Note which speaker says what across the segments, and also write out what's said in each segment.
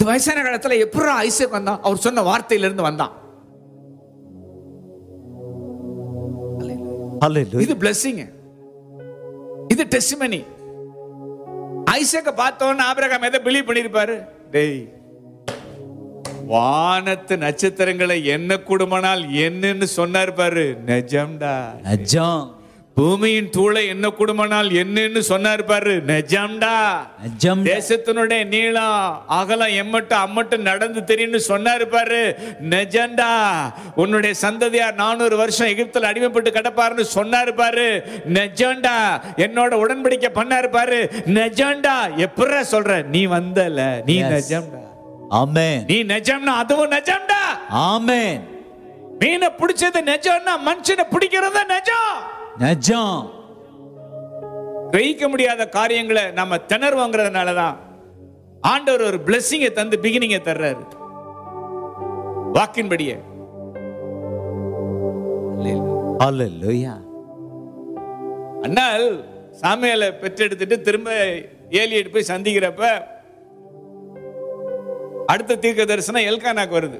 Speaker 1: இந்த வயசான காலத்துல எப்படி ஐசக் வந்தான் அவர் சொன்ன வார்த்தையில இருந்து வந்தான்
Speaker 2: Hallelujah.
Speaker 1: இது blessing இது டெஸ்டிமனி ஐசக்க பார்த்தோன்னு ஆபிரகாம் எதை பிலீவ் பண்ணிருப்பாரு டேய் வானத்து நட்சத்திரங்களை என்ன கூடுமானால் என்னன்னு சொன்னார் பாரு நிஜம்டா
Speaker 2: நிஜம்
Speaker 1: பூமியின் தூளை என்ன கூடுமானால் என்னன்னு சொன்னார் பாரு நிஜம்டா
Speaker 2: நிஜம்
Speaker 1: தேசத்தினுடைய நீளம் அகலம் எம்மட்டும் அம்மட்டும் நடந்து தெரியும்னு சொன்னாரு பாரு நிஜம்டா உன்னுடைய சந்ததியார் நானூறு வருஷம் எகிப்துல அடிமைப்பட்டு கிடப்பாருன்னு சொன்னாரு பாரு நிஜம்டா என்னோட உடன்படிக்கை பண்ணாரு பாரு நிஜம்டா எப்படிடா சொல்ற நீ வந்தல நீ
Speaker 2: Yes.
Speaker 1: நிஜம்டா
Speaker 2: ஆமென்
Speaker 1: நீ நிஜம்னா அதுவும் நிஜம்டா
Speaker 2: ஆமென்
Speaker 1: மீனை பிடிச்சது நிஜம்னா மனுஷனை பிடிக்கிறது நிஜம்
Speaker 2: நிஜம்
Speaker 1: கிரகிக்க முடியாத காரியங்களை நம்ம திணறுவோங்கிறதுனால தான் ஆண்டவர் ஒரு பிளெஸிங்கை தந்து பிகினிங்கை தர்றாரு வாக்கின்படியே
Speaker 2: Hallelujah.
Speaker 1: அண்ணால் சாமியால பெற்றெடுத்துட்டு திரும்ப ஏலியிட்டு போய் சந்திக்கிறப்ப அடுத்த தீர்க்க தரிசனம் எல்கானாக்கு வருது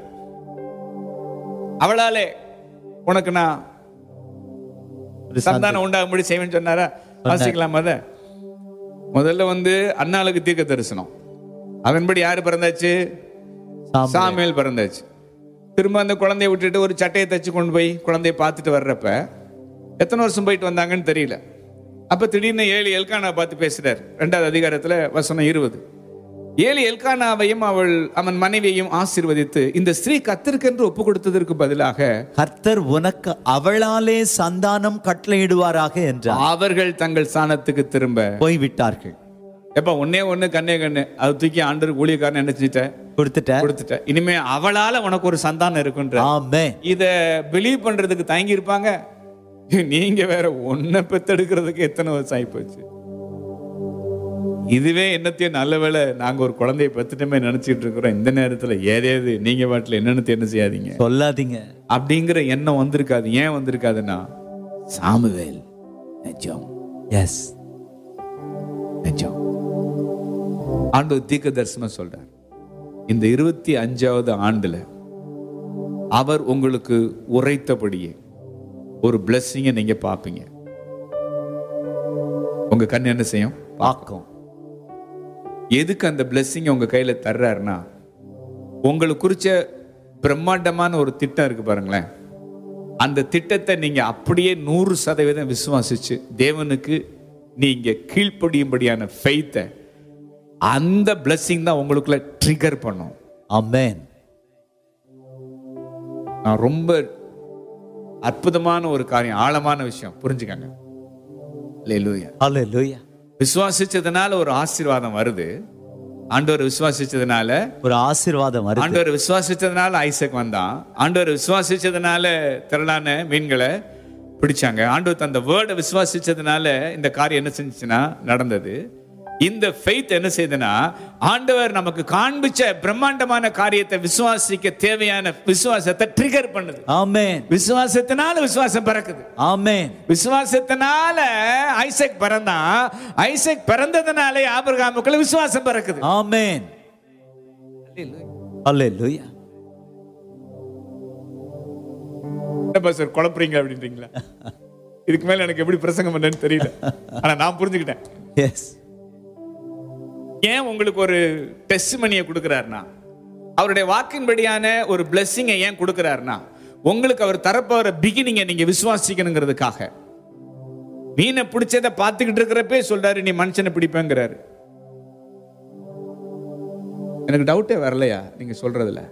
Speaker 1: அவளாலே உனக்கு நான்
Speaker 2: ஒரு
Speaker 1: சந்தானம் உண்டாகும்படி செய்வேன்னு சொன்னாரா வாசிக்கலாம் அத முதல்ல வந்து அண்ணாளுக்கு தீர்க்க தரிசனம் அதன்படி யாரு பிறந்தாச்சு
Speaker 2: சாமுவேல்.
Speaker 1: சாமுவேல் பிறந்தாச்சு திரும்ப அந்த குழந்தைய விட்டுட்டு ஒரு சட்டையை தச்சு கொண்டு போய் குழந்தைய பார்த்துட்டு வர்றப்ப எத்தனை வருஷம் போயிட்டு வந்தாங்கன்னு தெரியல அப்ப திடீர்னு ஏழு எல்கானா பார்த்து பேசுறார் ரெண்டாவது அதிகாரத்துல வசனம் இருபது ஏழு எல்கானாவையும் அவள் அவன் மனைவியையும் ஆசீர்வதித்து இந்த ஸ்திரீ கத்திருக்கென்று ஒப்பு கொடுத்ததற்கு பதிலாக
Speaker 2: கர்த்தர் உனக்கு அவளாலே சந்தானம் கட்டளையிடுவாராக என்றார்
Speaker 1: அவர்கள் தங்கள் ஸ்தானத்துக்கு திரும்ப
Speaker 2: போய்விட்டார்கள்
Speaker 1: எப்ப ஒன்னே ஒண்ணு கண்ணே கண்ணு அது தூக்கி ஆண்டருக்கு ஊழியக்காரன் என்ன செஞ்சிட்ட
Speaker 2: கொடுத்துட்ட
Speaker 1: கொடுத்துட்ட இனிமே அவளால உனக்கு ஒரு சந்தானம் இருக்குன்ற
Speaker 2: ஆமென்
Speaker 1: இத பிலீவ் பண்றதுக்கு தயங்கி இருப்பாங்க நீங்க வேற ஒன்ன பெத்தெடுக்கிறதுக்கு எத்தனை வருஷம் ஆயிப்போச்சு இதுவே என்னத்தையும் நல்ல வேளை நாங்க ஒரு குழந்தைய பெத்துட்டமே நினைச்சிட்டு இருக்கிறோம் இந்த நேரத்துல ஏதேது நீங்க பாட்டுல என்னன்னு என்ன செய்யாதீங்க
Speaker 2: சொல்லாதீங்க
Speaker 1: அப்படிங்கிற எண்ணம் வந்திருக்காது ஏன் வந்திருக்காதுன்னா சாமுவேல் நிஜம்
Speaker 2: எஸ்
Speaker 1: நிஜம் ஆண்டவர் தீர்க்க தரிசனம் சொல்றார் இந்த இருபத்தி அஞ்சாவது ஆண்டுல அவர் உங்களுக்கு உரைத்தபடியே ஒரு பிளஸ்ஸிங்கை நீங்க பார்ப்பீங்க உங்க கண் என்ன செய்யும்
Speaker 2: பார்க்கும்
Speaker 1: எதுக்கு அந்த பிளெஸ்ஸிங் உங்க கையில தர்றாருன்னா உங்களுக்கு குறிச்ச பிரம்மாண்டமான ஒரு திட்டம் இருக்கு பாருங்களேன் அந்த திட்டத்தை நீங்க அப்படியே நூறு சதவீதம் விசுவாசிச்சு தேவனுக்கு நீங்க கீழ்ப்படியும்படியான ஃபெய்த்தை அந்த பிளெஸ்ஸிங் தான் உங்களுக்குள்ள ட்ரிகர் பண்ணும்
Speaker 2: ஆமென்
Speaker 1: நான் ரொம்ப அற்புதமான ஒரு காரியம் ஆழமான விஷயம் புரிஞ்சுக்கங்க அல்லேலூயா
Speaker 2: ஹalleluya
Speaker 1: விசுவாசிச்சதுனால ஒரு ஆசீர்வாதம் வருது ஆண்டவர் விசுவாசிச்சதுனால
Speaker 2: ஒரு ஆசீர்வாதம் வருது
Speaker 1: ஆண்டவர் விசுவாசிச்சதுனால ஐசக் வந்தான் ஆண்டவர் விசுவாசிச்சதுனால திரளான மீன்களை பிடிச்சாங்க ஆண்டவர் தந்த வேர்டை விசுவாசிச்சதுனால இந்த காரியம் என்ன செஞ்சுச்சுன்னா நடந்தது இந்த ஃபெய்த் என்ன செய்யுதுன்னா ஆண்டவர் நமக்கு காண்பிச்ச பிரம்மாண்டமான காரியத்தை விசுவாசிக்க தேவையான விசுவாசத்தை ட்ரிகர் பண்ணுது
Speaker 2: ஆமென்
Speaker 1: விசுவாசத்தினால விசுவாசம் பிறக்குது
Speaker 2: ஆமென்
Speaker 1: விசுவாசத்தினால ஐசக் பிறந்தான் ஐசக் பிறந்ததுனாலே ஆபிரகாமுக்குள்ள விசுவாசம் பிறக்குது
Speaker 2: ஆமென் ஹalleluya
Speaker 1: என்ன சார் குழப்புறீங்க அப்படின்றீங்களா இதுக்கு மேல எனக்கு எப்படி பிரசங்கம் பண்ணேன்னு தெரியல ஆனா நான் புரிஞ்சுக்கிட்டேன்
Speaker 2: எஸ்
Speaker 1: ஏன் உங்களுக்கு ஒரு டெஸ்ட் மணியை கொடுக்குறாருனா அவருடைய வாக்கின்படியான ஒரு பிளெஸ்ஸிங்கை ஏன் கொடுக்குறாருனா உங்களுக்கு அவர் தரப்போற பிகினிங்கை நீங்க விசுவாசிக்கணுங்கிறதுக்காக மீனை பிடிச்சதை பார்த்துக்கிட்டு இருக்கிறப்பே சொல்றாரு நீ மனுஷனை பிடிப்பேங்கிறாரு எனக்கு டவுட்டே வரலையா நீங்க சொல்றதுல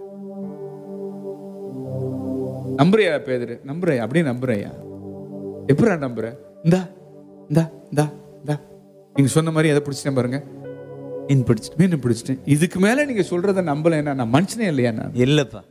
Speaker 1: நம்புறியா பேதரு நம்புறையா அப்படியே நம்புறையா எப்படா நம்புற இந்தா இந்தா இந்தா இந்தா நீங்க சொன்ன மாதிரி எதை பிடிச்சிட்டேன் பாருங்க
Speaker 2: இன் பிடிச்சிட்டு
Speaker 1: மீன் பிடிச்சிட்டேன் இதுக்கு மேல நீங்க சொல்றத நம்பலைன்னா நான் மனுஷனே இல்லையா நான்
Speaker 2: இல்லப்பா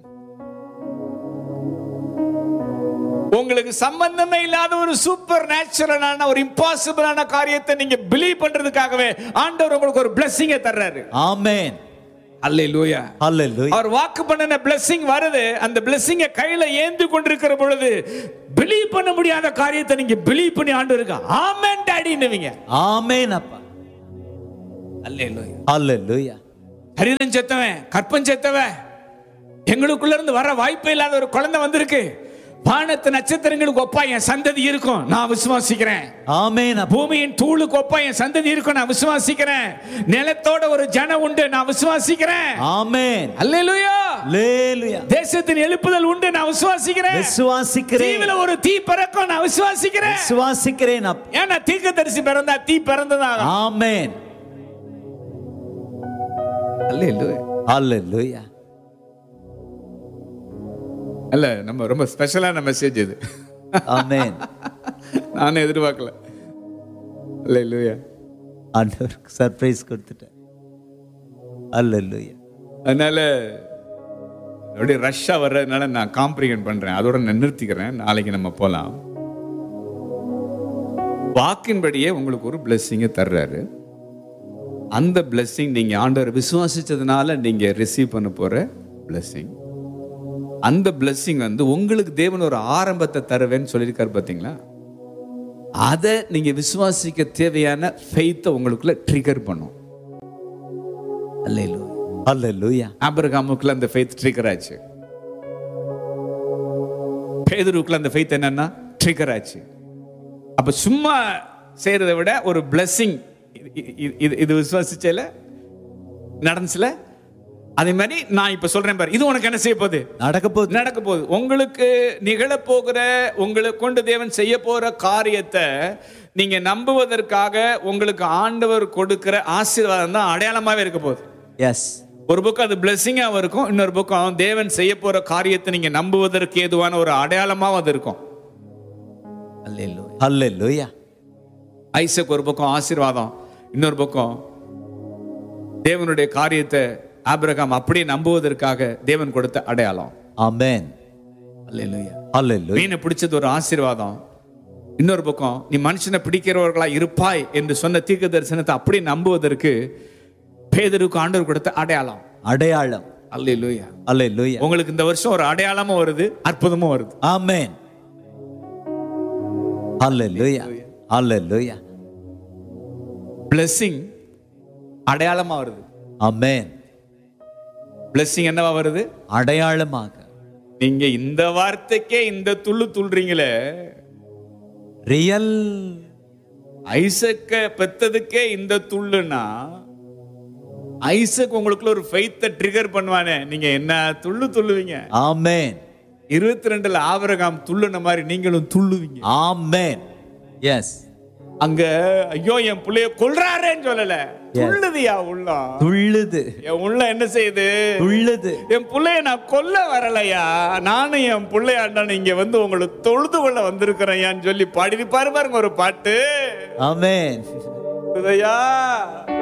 Speaker 1: உங்களுக்கு சம்பந்தமே இல்லாத ஒரு சூப்பர் நேச்சுரலான ஒரு இம்பாசிபிளான காரியத்தை நீங்க பிலீவ் பண்றதுக்காகவே ஆண்டவர் உங்களுக்கு ஒரு பிளெஸிங்கை தர்றாரு
Speaker 2: ஆமென்
Speaker 1: அல்லேலூயா
Speaker 2: ஹalleluya
Speaker 1: அவர் வாக்கு பண்ணின blessing வருது அந்த blessing கையில ஏந்தி கொண்டிருக்கிற பொழுது பிலீவ் பண்ண முடியாத காரியத்தை நீங்க பிலீவ் பண்ணி ஆண்டு இருக்க ஆமென் டாடின்னுவீங்க
Speaker 2: ஆமென் அப்பா
Speaker 1: அல்லேலூயா
Speaker 2: ஹalleluya
Speaker 1: ஹரிதன் செத்தவன் கற்பன் செத்தவன் எங்களுக்குள்ள இருந்து வர வாய்ப்பே இல்லாத ஒரு குழந்தை வந்திருக்கு வானத்து நட்சத்திரங்களுக்கு ஒப்பா என் சந்ததி இருக்கும் நான் விசுவாசிக்கிறேன்
Speaker 2: ஆமென் அப்பா.
Speaker 1: பூமியின் தூளுக்கு ஒப்பா என் சந்ததி இருக்கும் நான் விசுவாசிக்கிறேன் நிலத்தோட ஒரு ஜனம் உண்டு நான் விசுவாசிக்கிறேன்
Speaker 2: ஆமென்
Speaker 1: அல்லேலூயா
Speaker 2: அல்லேலூயா
Speaker 1: தேசத்தின் எழுப்புதல் உண்டு நான் விசுவாசிக்கிறேன்
Speaker 2: விசுவாசிக்கிறேன்
Speaker 1: தீவில ஒரு தீ பிறக்கும் நான் விசுவாசிக்கிறேன்
Speaker 2: விசுவாசிக்கிறேன் அப்பா.
Speaker 1: ஏன்னா தீர்க்கதரிசி பிறந்தா தீ பிறந்ததாக
Speaker 2: ஆமென்
Speaker 1: அல்லேலூயா
Speaker 2: அல்லேலூயா
Speaker 1: அல்ல நம்ம ரொம்ப ஸ்பெஷலான மெசேஜ் இது
Speaker 2: ஆமென்
Speaker 1: நானும் எதிர்பார்க்கல அல்லேலூயா
Speaker 2: ஆண்டவருக்கு சர்ப்ரைஸ் கொடுத்துட்டேன் அல்லேலூயா
Speaker 1: அதனால அப்படியே ரஷ்ஷா வர்றதுனால நான் காம்ப்ரிகன் பண்றேன் அதோட நான் நிறுத்திக்கிறேன் நாளைக்கு நம்ம போலாம் வாக்கின்படியே உங்களுக்கு ஒரு பிளெஸ்ஸிங்கை தர்றாரு அந்த பிளெஸ்ஸிங் நீங்க ஆண்டவர் விசுவாசிச்சதுனால நீங்க ரிசீவ் பண்ண போற பிளெஸ்ஸிங் அந்த பிளெஸ்ஸிங் வந்து உங்களுக்கு தேவன் ஒரு ஆரம்பத்தை தருவேன்னு சொல்லியிருக்காரு பார்த்தீங்களா அதை நீங்க விசுவாசிக்க தேவையான ஃபெய்த்தை உங்களுக்குள்ள ட்ரிகர் பண்ணும் அல்லேலூயா
Speaker 2: அல்லேலூயா
Speaker 1: ஆபிரகாமுக்குள்ள அந்த ஃபெய்த் ட்ரிகர் ஆச்சு பேதுருக்குள்ள அந்த ஃபெய்த் என்னன்னா ட்ரிகர் ஆச்சு அப்ப சும்மா செய்யறதை விட ஒரு blessing இது- இது- இது இது விசுவாசிச்சல நடந்துச்சுல அதே மாதிரி நான் இப்ப சொல்றேன் பாரு இது உனக்கு என்ன செய்ய போகுது
Speaker 2: நடக்க போகுது
Speaker 1: நடக்க போகுது உங்களுக்கு நிகழப்போகிற உங்களை கொண்டு தேவன் செய்ய போற காரியத்தை நீங்க நம்புவதற்காக உங்களுக்கு ஆண்டவர் கொடுக்கிற ஆசீர்வாதம் தான் அடையாளமாவே இருக்க போகுது
Speaker 2: எஸ்
Speaker 1: ஒரு பக்கம் அது பிளெஸிங்காகவும் இருக்கும் இன்னொரு பக்கம் தேவன் செய்ய போற காரியத்தை நீங்க நம்புவதற்கு ஏதுவான ஒரு அடையாளமாவும் அது இருக்கும்
Speaker 2: அல்லேலூயா
Speaker 1: ஐசக் ஒரு பக்கம் ஆசீர்வாதம் இன்னொரு பக்கம் தேவனுடைய காரியத்தை ஆபிரகாம் அப்படியே நம்புவதற்காக தேவன் கொடுத்த அடையாளம்
Speaker 2: ஆமென்
Speaker 1: அல்லேலூயா
Speaker 2: அல்லேலூயா
Speaker 1: மீனை பிடிச்சது ஒரு ஆசீர்வாதம் இன்னொரு பக்கம் நீ மனுஷனை பிடிக்கிறவர்களா இருப்பாய் என்று சொன்ன தீர்க்க தரிசனத்தை அப்படியே நம்புவதற்கு பேதருக்கு ஆண்டவர் கொடுத்த அடையாளம்
Speaker 2: அடையாளம்
Speaker 1: அல்லேலூயா
Speaker 2: அல்லேலூயா
Speaker 1: உங்களுக்கு இந்த வருஷம் ஒரு அடையாளமும் வருது அற்புதமும் வருது
Speaker 2: ஆமென் அல்லேலூயா அல்லேலூயா
Speaker 1: பிளெஸ்ஸிங் அடையாளமா வருது
Speaker 2: ஆமென்
Speaker 1: பிளெஸ்ஸிங் என்னவா வருது
Speaker 2: அடையாளமாக
Speaker 1: நீங்க இந்த வார்த்தைக்கே இந்த துள்ளு துள்றீங்களே
Speaker 2: ரியல்
Speaker 1: ஐசக்க பெத்ததுக்கே இந்த துள்ளுனா ஐசக் உங்களுக்குள்ள ஒரு ஃபெய்த்தை ட்ரிகர் பண்ணுவானே நீங்க என்ன துள்ளு துள்ளுவீங்க
Speaker 2: ஆமென்
Speaker 1: இருபத்தி ரெண்டுல ஆபரகாம் துள்ளுன மாதிரி நீங்களும் துள்ளுவீங்க
Speaker 2: ஆமென் எஸ்
Speaker 1: அங்க ஐயோ என் புள்ளைய கொல்றாரேன்னு சொல்லல துள்ளுதியா உள்ளம்
Speaker 2: துள்ளுது
Speaker 1: என் உள்ள என்ன செய்யுது
Speaker 2: துள்ளுது
Speaker 1: என் புள்ளைய நான் கொல்ல வரலையா நானும் என் பிள்ளையாண்டான இங்க வந்து உங்களை தொழுது கொள்ள வந்திருக்கிறேன் சொல்லி பாடி பாரு பாருங்க ஒரு பாட்டு
Speaker 2: ஆமென்
Speaker 1: உதயா